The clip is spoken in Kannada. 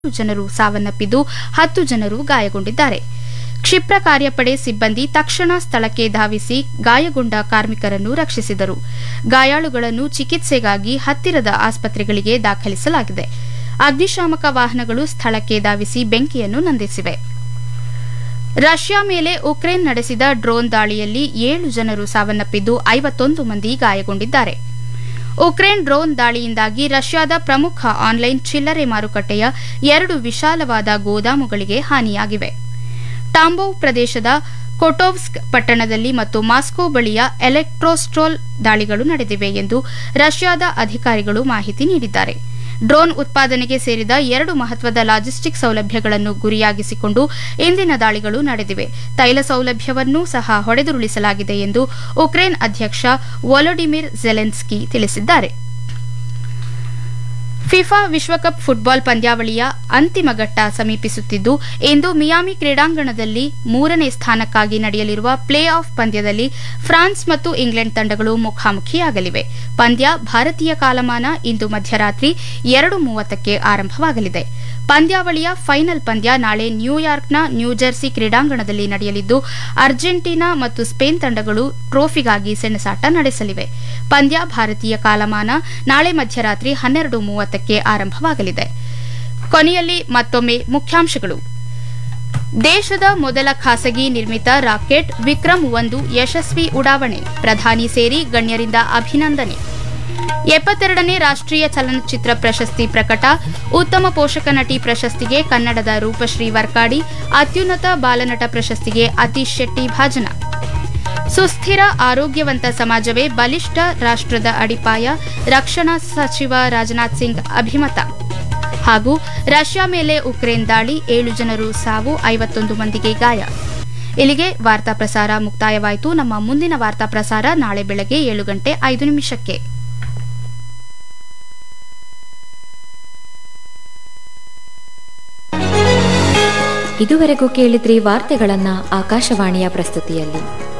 ಜನರು ಸಾವನ್ನಪ್ಪಿದ್ದು ಹತ್ತು ಜನರು ಗಾಯಗೊಂಡಿದ್ದಾರೆ ಕ್ಷಿಪ್ರ ಕಾರ್ಯಪಡೆ ಸಿಬ್ಬಂದಿ ತಕ್ಷಣ ಸ್ಥಳಕ್ಕೆ ಧಾವಿಸಿ ಗಾಯಗೊಂಡ ಕಾರ್ಮಿಕರನ್ನು ರಕ್ಷಿಸಿದರು ಗಾಯಾಳುಗಳನ್ನು ಚಿಕಿತ್ಸೆಗಾಗಿ ಹತ್ತಿರದ ಆಸ್ಪತ್ರೆಗಳಿಗೆ ದಾಖಲಿಸಲಾಗಿದೆ ಅಗ್ನಿಶಾಮಕ ವಾಹನಗಳು ಸ್ಥಳಕ್ಕೆ ಧಾವಿಸಿ ಬೆಂಕಿಯನ್ನು ನಂದಿಸಿವೆ ರಷ್ಯಾ ಮೇಲೆ ಉಕ್ರೇನ್ ನಡೆಸಿದ ಡ್ರೋನ್ ದಾಳಿಯಲ್ಲಿ ಏಳು ಜನರು ಸಾವನ್ನಪ್ಪಿದ್ದು ಐವತ್ತೊಂದು ಮಂದಿ ಗಾಯಗೊಂಡಿದ್ದಾರೆ ಉಕ್ರೇನ್ ಡ್ರೋನ್ ದಾಳಿಯಿಂದಾಗಿ ರಷ್ಯಾದ ಪ್ರಮುಖ ಆನ್ಲೈನ್ ಚಿಲ್ಲರೆ ಮಾರುಕಟ್ಟೆಯ ಎರಡು ವಿಶಾಲವಾದ ಗೋದಾಮುಗಳಿಗೆ ಹಾನಿಯಾಗಿವೆ ಟಾಂಬೋವ್ ಪ್ರದೇಶದ ಕೊಟೋವ್ಸ್ಕ್ ಪಟ್ಟಣದಲ್ಲಿ ಮತ್ತು ಮಾಸ್ಕೋ ಬಳಿಯ ಎಲೆಕ್ಟ್ರೋಸ್ಟ್ರೋಲ್ ದಾಳಿಗಳು ನಡೆದಿವೆ ಎಂದು ರಷ್ಯಾದ ಅಧಿಕಾರಿಗಳು ಮಾಹಿತಿ ನೀಡಿದ್ದಾರೆ ಡ್ರೋನ್ ಉತ್ಪಾದನೆಗೆ ಸೇರಿದ ಎರಡು ಮಹತ್ವದ ಲಾಜಿಸ್ಟಿಕ್ ಸೌಲಭ್ಯಗಳನ್ನು ಗುರಿಯಾಗಿಸಿಕೊಂಡು ಇಂದಿನ ದಾಳಿಗಳು ನಡೆದಿವೆ ತೈಲ ಸೌಲಭ್ಯವನ್ನೂ ಸಹ ಹೊಡೆದುರುಳಿಸಲಾಗಿದೆ ಎಂದು ಉಕ್ರೇನ್ ಅಧ್ಯಕ್ಷ ವೊಲೊಡಿಮಿರ್ ಜೆಲೆನ್ಸ್ಕಿ ತಿಳಿಸಿದ್ದಾರೆ ಫಿಫಾ ವಿಶ್ವಕಪ್ ಫುಟ್ಬಾಲ್ ಪಂದ್ಯಾವಳಿಯ ಅಂತಿಮ ಘಟ್ಟ ಸಮೀಪಿಸುತ್ತಿದ್ದು ಇಂದು ಮಿಯಾಮಿ ಕ್ರೀಡಾಂಗಣದಲ್ಲಿ ಮೂರನೇ ಸ್ಥಾನಕ್ಕಾಗಿ ನಡೆಯಲಿರುವ ಪ್ಲೇ ಆಫ್ ಪಂದ್ಯದಲ್ಲಿ ಫ್ರಾನ್ಸ್ ಮತ್ತು ಇಂಗ್ಲೆಂಡ್ ತಂಡಗಳು ಮುಖಾಮುಖಿಯಾಗಲಿವೆ ಪಂದ್ಯ ಭಾರತೀಯ ಕಾಲಮಾನ ಇಂದು ಮಧ್ಯರಾತ್ರಿ ಎರಡು ಮೂವತ್ತಕ್ಕೆ ಆರಂಭವಾಗಲಿದೆ ಪಂದ್ಯಾವಳಿಯ ಫೈನಲ್ ಪಂದ್ಯ ನಾಳೆ ನ್ಯೂಯಾರ್ಕ್ನ ನ್ಯೂಜೆರ್ಸಿ ಕ್ರೀಡಾಂಗಣದಲ್ಲಿ ನಡೆಯಲಿದ್ದು ಅರ್ಜೆಂಟೀನಾ ಮತ್ತು ಸ್ಪೇನ್ ತಂಡಗಳು ಟ್ರೋಫಿಗಾಗಿ ಸೆಣಸಾಟ ನಡೆಸಲಿವೆ ಪಂದ್ಯ ಭಾರತೀಯ ಕಾಲಮಾನ ನಾಳೆ ಮಧ್ಯರಾತ್ರಿ ಹನ್ನೆರಡು ಮೂವತ್ತಕ್ಕೆ ಆರಂಭವಾಗಲಿದೆ ಕೊನೆಯಲ್ಲಿ ಮತ್ತೊಮ್ಮೆ ಮುಖ್ಯಾಂಶಗಳು ದೇಶದ ಮೊದಲ ಖಾಸಗಿ ನಿರ್ಮಿತ ರಾಕೆಟ್ ವಿಕ್ರಮ್ ಒಂದು ಯಶಸ್ವಿ ಉಡಾವಣೆ ಪ್ರಧಾನಿ ಸೇರಿ ಗಣ್ಯರಿಂದ ಅಭಿನಂದನೆ ಎಪ್ಪತ್ತೆರಡನೇ ರಾಷ್ಟ್ರೀಯ ಚಲನಚಿತ್ರ ಪ್ರಶಸ್ತಿ ಪ್ರಕಟ ಉತ್ತಮ ಪೋಷಕ ನಟಿ ಪ್ರಶಸ್ತಿಗೆ ಕನ್ನಡದ ರೂಪಶ್ರೀ ವರ್ಕಾಡಿ ಅತ್ಯುನ್ನತ ಬಾಲನಟ ಪ್ರಶಸ್ತಿಗೆ ಅತೀಶ್ ಶೆಟ್ಟಿ ಭಾಜನ ಸುಸ್ಥಿರ ಆರೋಗ್ಯವಂತ ಸಮಾಜವೇ ಬಲಿಷ್ಠ ರಾಷ್ಟ್ರದ ಅಡಿಪಾಯ ರಕ್ಷಣಾ ಸಚಿವ ರಾಜನಾಥ್ ಸಿಂಗ್ ಅಭಿಮತ ಹಾಗೂ ರಷ್ಯಾ ಮೇಲೆ ಉಕ್ರೇನ್ ದಾಳಿ ಏಳು ಜನರು ಸಾವು ಐವತ್ತೊಂದು ಮಂದಿಗೆ ಗಾಯ ಇಲ್ಲಿಗೆ ವಾರ್ತಾ ಪ್ರಸಾರ ಮುಕ್ತಾಯವಾಯಿತು ನಮ್ಮ ಮುಂದಿನ ವಾರ್ತಾ ಪ್ರಸಾರ ನಾಳೆ ಬೆಳಗ್ಗೆ ಏಳು ಗಂಟೆ ಐದು ನಿಮಿಷಕ್ಕೆ ಇದುವರೆಗೂ ಕೇಳಿದ್ರಿ ವಾರ್ತೆಗಳನ್ನ ಆಕಾಶವಾಣಿಯ ಪ್ರಸ್ತುತಿಯಲ್ಲಿ